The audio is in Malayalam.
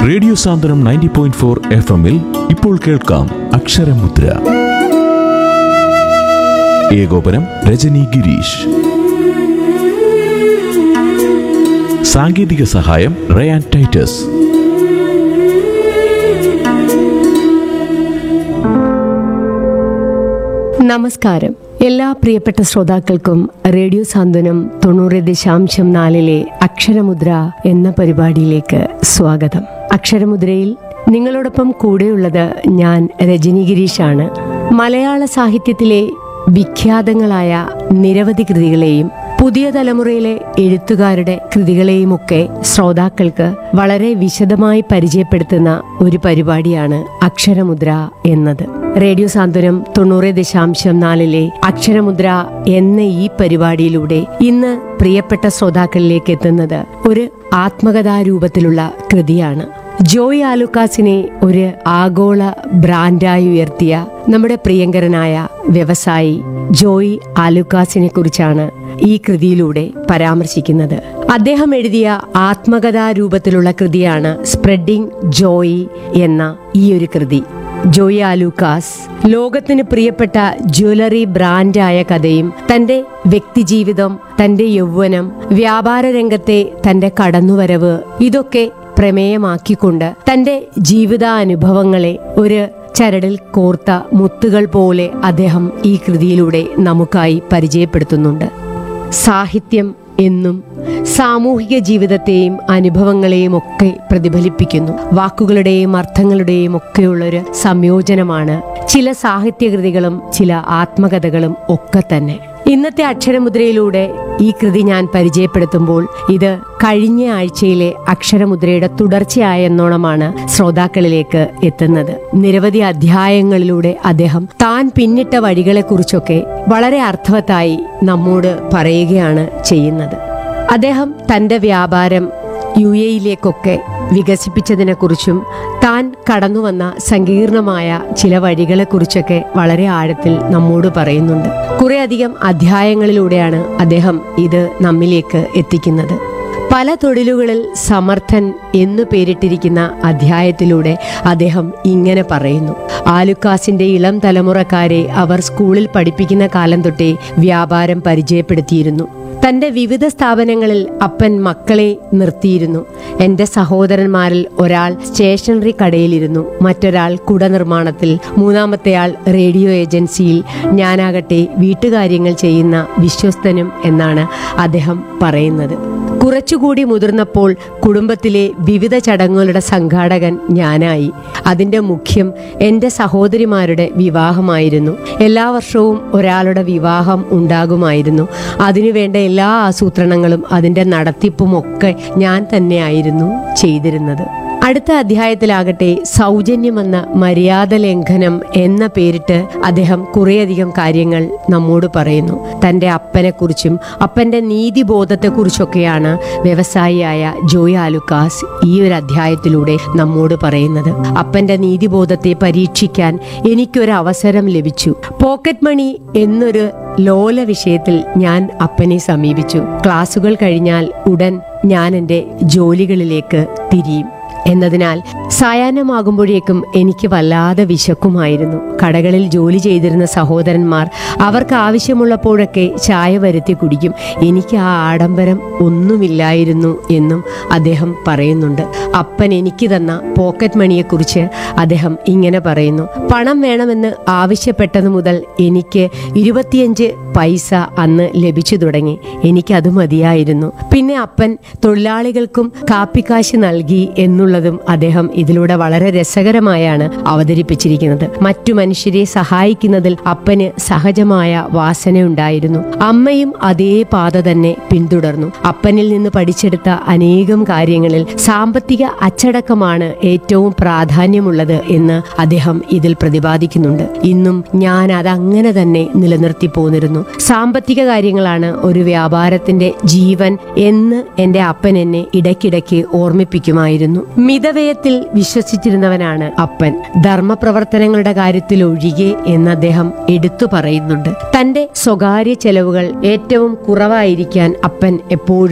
radio Santhwanam ninety point four F എമ്മിൽ ഇപ്പോൾ കേൾക്കാം അക്ഷരമുദ്ര ഏകോപനം രജനി ഗിരീഷ് സാങ്കേതിക സഹായം റയാൻ ടൈറ്റസ് നമസ്കാരം എല്ലാ പ്രിയപ്പെട്ട ശ്രോതാക്കൾക്കും റേഡിയോ സാന്ത്വനം തൊണ്ണൂറ് ദശാംശം നാലിലെ അക്ഷരമുദ്ര എന്ന പരിപാടിയിലേക്ക് സ്വാഗതം അക്ഷരമുദ്രയിൽ നിങ്ങളോടൊപ്പം കൂടെയുള്ളത് ഞാൻ രജനി ഗിരീഷാണ് മലയാള സാഹിത്യത്തിലെ വിഖ്യാതങ്ങളായ നിരവധി കൃതികളെയും പുതിയ തലമുറയിലെ എഴുത്തുകാരുടെ കൃതികളെയുമൊക്കെ ശ്രോതാക്കൾക്ക് വളരെ വിശദമായി പരിചയപ്പെടുത്തുന്ന ഒരു പരിപാടിയാണ് അക്ഷരമുദ്ര എന്നത് റേഡിയോ സാന്ത്വനം തൊണ്ണൂറ് ദശാംശം നാലിലെ അക്ഷരമുദ്ര എന്ന ഈ പരിപാടിയിലൂടെ ഇന്ന് പ്രിയപ്പെട്ട ശ്രോതാക്കളിലേക്ക് എത്തുന്നത് ഒരു ആത്മകഥാരൂപത്തിലുള്ള കൃതിയാണ് ജോയ് ആലുക്കാസിനെ ഒരു ആഗോള ബ്രാൻഡായി ഉയർത്തിയ നമ്മുടെ പ്രിയങ്കരനായ വ്യവസായി ജോയ് ആലുക്കാസിനെ കുറിച്ചാണ് ഈ കൃതിയിലൂടെ പരാമർശിക്കുന്നത് അദ്ദേഹം എഴുതിയ ആത്മകഥാ രൂപത്തിലുള്ള കൃതിയാണ് സ്പ്രെഡിംഗ് ജോയ് എന്ന ഈ ഒരു കൃതി ജോയി ആലൂക്കാസ് ലോകത്തിന് പ്രിയപ്പെട്ട ജ്വല്ലറി ബ്രാൻഡായ കഥയും തന്റെ വ്യക്തിജീവിതം തന്റെ യൗവനം വ്യാപാര രംഗത്തെ തന്റെ കടന്നുവരവ് ഇതൊക്കെ പ്രമേയമാക്കിക്കൊണ്ട് തന്റെ ജീവിതാനുഭവങ്ങളെ ഒരു ചരടിൽ കോർത്ത മുത്തുകൾ പോലെ അദ്ദേഹം ഈ കൃതിയിലൂടെ നമുക്കായി പരിചയപ്പെടുത്തുന്നുണ്ട് സാഹിത്യം എന്നും സാമൂഹിക ജീവിതത്തെയും അനുഭവങ്ങളെയും ഒക്കെ പ്രതിഫലിപ്പിക്കുന്നു വാക്കുകളുടെയും അർത്ഥങ്ങളുടെയും ഒക്കെയുള്ളൊരു സംയോജനമാണ് ചില സാഹിത്യകൃതികളും ചില ആത്മകഥകളും ഒക്കെ തന്നെ ഇന്നത്തെ അക്ഷരമുദ്രയിലൂടെ ഈ കൃതി ഞാൻ പരിചയപ്പെടുത്തുമ്പോൾ ഇത് കഴിഞ്ഞ ആഴ്ചയിലെ അക്ഷരമുദ്രയുടെ തുടർച്ചയായ എന്നോണമാണ് ശ്രോതാക്കളിലേക്ക് എത്തുന്നത് നിരവധി അധ്യായങ്ങളിലൂടെ അദ്ദേഹം താൻ പിന്നിട്ട വഴികളെക്കുറിച്ചൊക്കെ വളരെ അർത്ഥവത്തായി നമ്മോട് പറയുകയാണ് ചെയ്യുന്നത് അദ്ദേഹം തന്റെ വ്യാപാരം യു എയിലേക്കൊക്കെ വികസിപ്പിച്ചതിനെക്കുറിച്ചും താൻ കടന്നുവന്ന സങ്കീർണമായ ചില വഴികളെക്കുറിച്ചൊക്കെ വളരെ ആഴത്തിൽ നമ്മോട് പറയുന്നുണ്ട് കുറേയധികം അധ്യായങ്ങളിലൂടെയാണ് അദ്ദേഹം ഇത് നമ്മിലേക്ക് എത്തിക്കുന്നത് പല തൊഴിലുകളിൽ സമർത്ഥൻ എന്നു പേരിട്ടിരിക്കുന്ന അധ്യായത്തിലൂടെ അദ്ദേഹം ഇങ്ങനെ പറയുന്നു ആലുക്കാസിന്റെ ഇളം തലമുറക്കാരെ അവർ സ്കൂളിൽ പഠിപ്പിക്കുന്ന കാലം തൊട്ടേ വ്യാപാരം പരിചയപ്പെടുത്തിയിരുന്നു തന്റെ വിവിധ സ്ഥാപനങ്ങളിൽ അപ്പൻ മക്കളെ നിർത്തിയിരുന്നു എന്റെ സഹോദരന്മാരിൽ ഒരാൾ സ്റ്റേഷനറി കടയിലിരുന്നു മറ്റൊരാൾ കുട നിർമ്മാണത്തിൽ മൂന്നാമത്തെയാൾ റേഡിയോ ഏജൻസിയിൽ ഞാനാകട്ടെ വീട്ടുകാര്യങ്ങൾ ചെയ്യുന്ന വിശ്വസ്തനും എന്നാണ് അദ്ദേഹം പറയുന്നത് കുറച്ചുകൂടി മുതിർന്നപ്പോൾ കുടുംബത്തിലെ വിവിധ ചടങ്ങുകളുടെ സംഘാടകൻ ഞാനായി അതിന്റെ മുഖ്യം എൻ്റെ സഹോദരിമാരുടെ വിവാഹമായിരുന്നു എല്ലാ വർഷവും ഒരാളുടെ വിവാഹം ഉണ്ടാകുമായിരുന്നു അതിനുവേണ്ട എല്ലാ ആസൂത്രണങ്ങളും അതിന്റെ നടത്തിപ്പും ഒക്കെ ഞാൻ തന്നെയായിരുന്നു ചെയ്തിരുന്നത് അടുത്ത അധ്യായത്തിലാകട്ടെ സൗജന്യമെന്ന മര്യാദ ലംഘനം എന്ന പേരിട്ട് അദ്ദേഹം കുറേയധികം കാര്യങ്ങൾ നമ്മോട് പറയുന്നു തന്റെ അപ്പനെക്കുറിച്ചും അപ്പന്റെ നീതിബോധത്തെക്കുറിച്ചൊക്കെയാണ് വ്യവസായിയായ ജോയ് ആലുക്കാസ് ഈ ഒരു അധ്യായത്തിലൂടെ നമ്മോട് പറയുന്നത് അപ്പന്റെ നീതിബോധത്തെ പരീക്ഷിക്കാൻ എനിക്കൊരു അവസരം ലഭിച്ചു പോക്കറ്റ് മണി എന്നൊരു ലോല വിഷയത്തിൽ ഞാൻ അപ്പനെ സമീപിച്ചു ക്ലാസുകൾ കഴിഞ്ഞാൽ ഉടൻ ഞാൻ എൻ്റെ ജോലികളിലേക്ക് തിരിയും എന്നതിനാൽ സായാഹ്നമാകുമ്പോഴേക്കും എനിക്ക് വല്ലാതെ വിശക്കുമായിരുന്നു കടകളിൽ ജോലി ചെയ്തിരുന്ന സഹോദരന്മാർ അവർക്ക് ആവശ്യമുള്ളപ്പോഴൊക്കെ ചായ വരുത്തി കുടിക്കും എനിക്ക് ആ ആഡംബരം ഒന്നുമില്ലായിരുന്നു എന്നും അദ്ദേഹം പറയുന്നുണ്ട് അപ്പൻ എനിക്ക് തന്ന പോക്കറ്റ് മണിയെക്കുറിച്ച് അദ്ദേഹം ഇങ്ങനെ പറയുന്നു പണം വേണമെന്ന് ആവശ്യപ്പെട്ടത് മുതൽ എനിക്ക് ഇരുപത്തിയഞ്ച് പൈസ അന്ന് ലഭിച്ചു തുടങ്ങി എനിക്കത് മതിയായിരുന്നു പിന്നെ അപ്പൻ തൊഴിലാളികൾക്കും കാപ്പിക്കാശ് നൽകി എന്നുള്ളതും അദ്ദേഹം ഇതിലൂടെ വളരെ രസകരമായാണ് അവതരിപ്പിച്ചിരിക്കുന്നത് മറ്റു മനുഷ്യരെ സഹായിക്കുന്നതിൽ അപ്പന് സഹജമായ വാസനയുണ്ടായിരുന്നു അമ്മയും അതേ പാത തന്നെ പിന്തുടർന്നു അപ്പനിൽ നിന്ന് പഠിച്ചെടുത്ത അനേകം കാര്യങ്ങളിൽ സാമ്പത്തിക അച്ചടക്കമാണ് ഏറ്റവും പ്രാധാന്യമുള്ളത് എന്ന് അദ്ദേഹം ഇതിൽ പ്രതിപാദിക്കുന്നുണ്ട് ഇന്നും ഞാൻ അത് അങ്ങനെ തന്നെ നിലനിർത്തി പോന്നിരുന്നു സാമ്പത്തിക കാര്യങ്ങളാണ് ഒരു വ്യാപാരത്തിന്റെ ജീവൻ എന്ന് എന്റെ അപ്പൻ എന്നെ ഇടയ്ക്കിടയ്ക്ക് ഓർമ്മിപ്പിക്കുമായിരുന്നു മിതവ്യയത്തിൽ വിശ്വസിച്ചിരുന്നവനാണ് അപ്പൻ ധർമ്മപ്രവർത്തനങ്ങളുടെ കാര്യത്തിൽ ഒഴികെ എന്ന് അദ്ദേഹം എടുത്തു പറയുന്നുണ്ട് തന്റെ സ്വകാര്യ ചെലവുകൾ ഏറ്റവും കുറവായിരിക്കാൻ അപ്പൻ എപ്പോഴും